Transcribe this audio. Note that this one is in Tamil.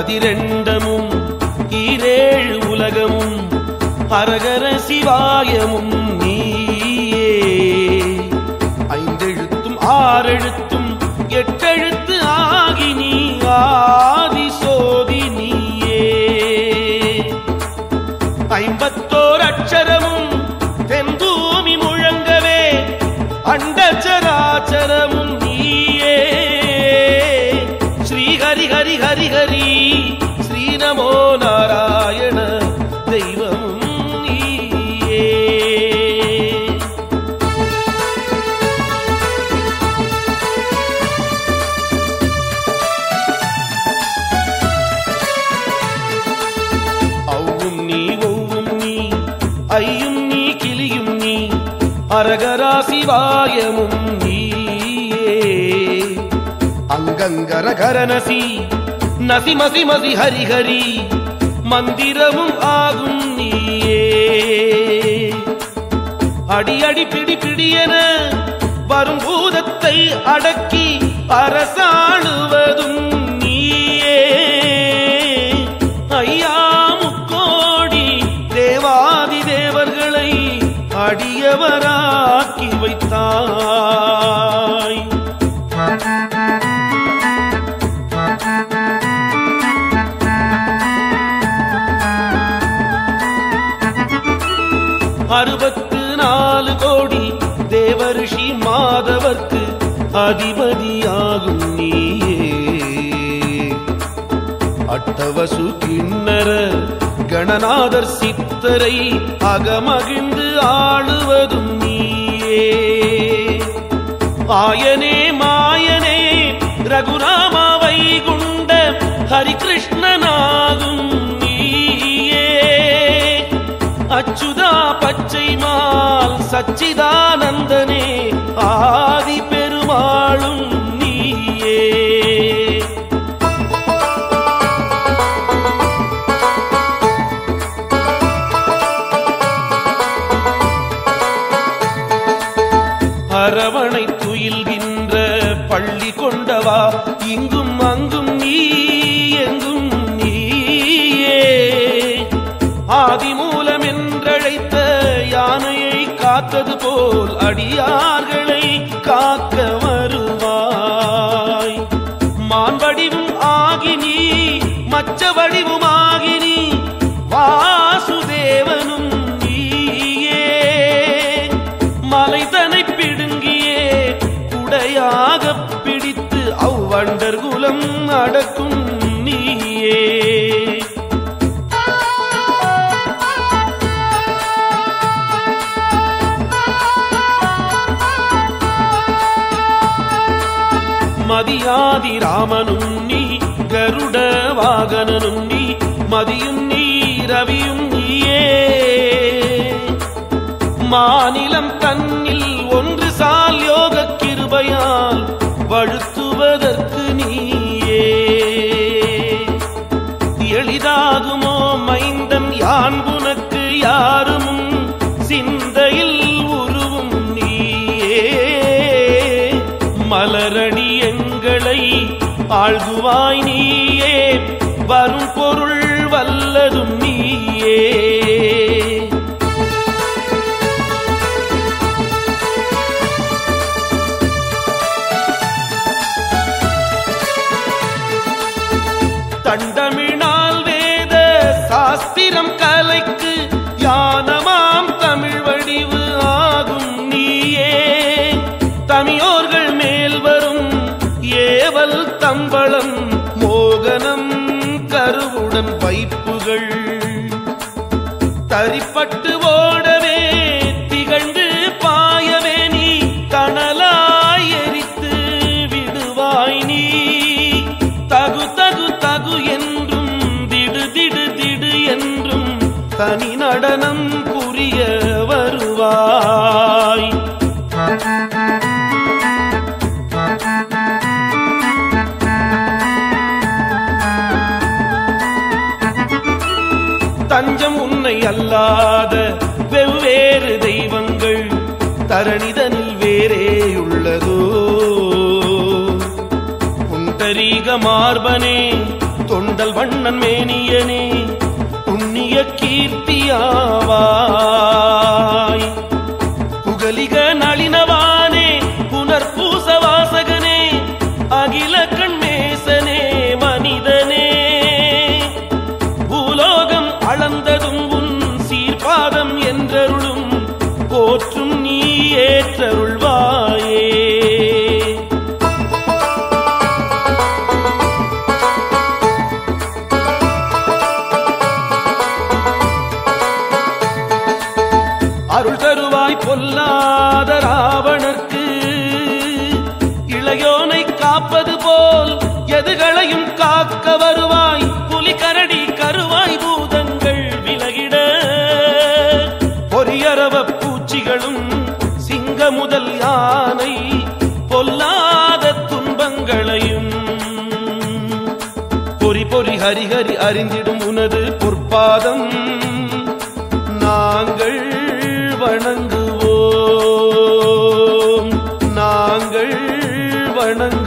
பதிரெண்டமும் ஈரேழு உலகமும் ஹரகர சிவாயமும் நீயே ஐந்தெழுத்தும் ஆறெழுத்தும் எட்டெழுத்து ஆகி நீ ஆதி சோதி நீயே ஐம்பத்தோர் அட்சரமும் தென்பூமி முழங்கவே அண்டச்சராச்சரமும் நீயே ஸ்ரீ ஹரி ஹரி ஹரி ஹரி ஸ்ரீ நமோ நாராயண தெய்வமும் நீயே ஔவும் நீ ஒவ்வும் நீ ஐயும் நீ கிளியும் நீ அரகரா சிவாயமும் நீயே அங்கங்கரகரநசி நசி மசி மசி ஹரி ஹரி மந்திரமும் ஆகும் நீயே அடி அடி பிடி பிடியென வரும் பூதத்தை அடக்கி அரசாளுவதும் நீயே ஐயா முக்கோடி தேவாதி தேவர்களை அடியவராக்கி வைத்தாய் அறுபத்து நாலு கோடி தேவரிஷி மாதவர்க்கு அதிபதியாகும் நீயே அட்டவசு கிண்ணர கணநாதர் சித்தரை அகமகிழ்ந்து ஆளுவதும் நீயே ஆயனே மாயனே ரகுராமா வைகுண்ட ஹரிகிருஷ்ணனாகும் நீயே அச்சுதா பச்சைமால் சச்சிதானந்தனே ஆதி பெருமாளும் நீயே அரவணை துயில்கின்ற பள்ளி கொண்டவா இங்கும் அங்கும் நீ எங்கும் நீயே ஆதிமூலம் என்றழைத்த யானையை காத்தது போல் அடியார்களை காக்க வருவாய் மான் வடிவும் ஆகி நீ மச்ச வடிவுமாகி நீ வாசுதேவனும் நீயே மலைதனை பிடுங்கியே குடையாக பிடித்து அவ்வண்டர் குலம் அடக்கும் நீயே மதியாதி ராமனும் நீ கருட வாகனனும் நீ மதியும் நீ ரவியும் நீயே மாநிலம் தன்னில் ஒன்று சால் யோக கிருபையால் வழுத்துவதற்கு நீயே எளிதாகுமோ மைந்தன் யான் உனக்கு யாரும் சிந்தையில் உருவும் நீயே மலரடி எங்களை ஆழ்குவாய் நீயே வரும் பொருள் வல்லதும் நீயே தண்டமிழால் வேத சாஸ்திரம் கலைக்கு யானமாம் தமிழ் வடிவு ஆகும் நீயே தமியோர்கள் மேல் வரும் ஏவல் தம்பளம் மோகனம் கருவுடன் வைப்புகள் தரிப்பட்டு ஓடவே திகழ்ந்து பாயவே நீ தணலாய் எரித்து விடுவாய் நீ தகு தகு தகு என்றும் திடு திடு திடு என்றும் தனி நடனம் புரிய வருவாய் தஞ்சம் உன்னை அல்லாத வெவ்வேறு தெய்வங்கள் தரணிதனில் வேறே உள்ளதோ புண்டரீக மார்பனே தொண்டல் வண்ணன் மேனியனே புண்ணிய கீர்த்தியாவாய் புகலிக நளினவானே புனர்பூச வாசகனே அகில கண்மேசனே மனிதனே பூலோகம் அளந்ததும் உன் சீர்பாதம் என்றருளும் போற்றும் நீ ஏற்றருள்வாயே அருள் தருவாய் பொல்லாத ராவணர்க்கு இளையோனை காப்பது போல் எதுகளையும் காக்க வருவாய் புலி கரடி கருவாய் பூதங்கள் விலகிட பொரியரவ பூச்சிகளும் சிங்க முதல் யானை பொல்லாத துன்பங்களையும் பொறி பொறி ஹரிஹரி அறிந்திடும் உனது பொற்பாதம் நாங்கள் வணங்குவோம் நாங்கள் வணங்குவோம்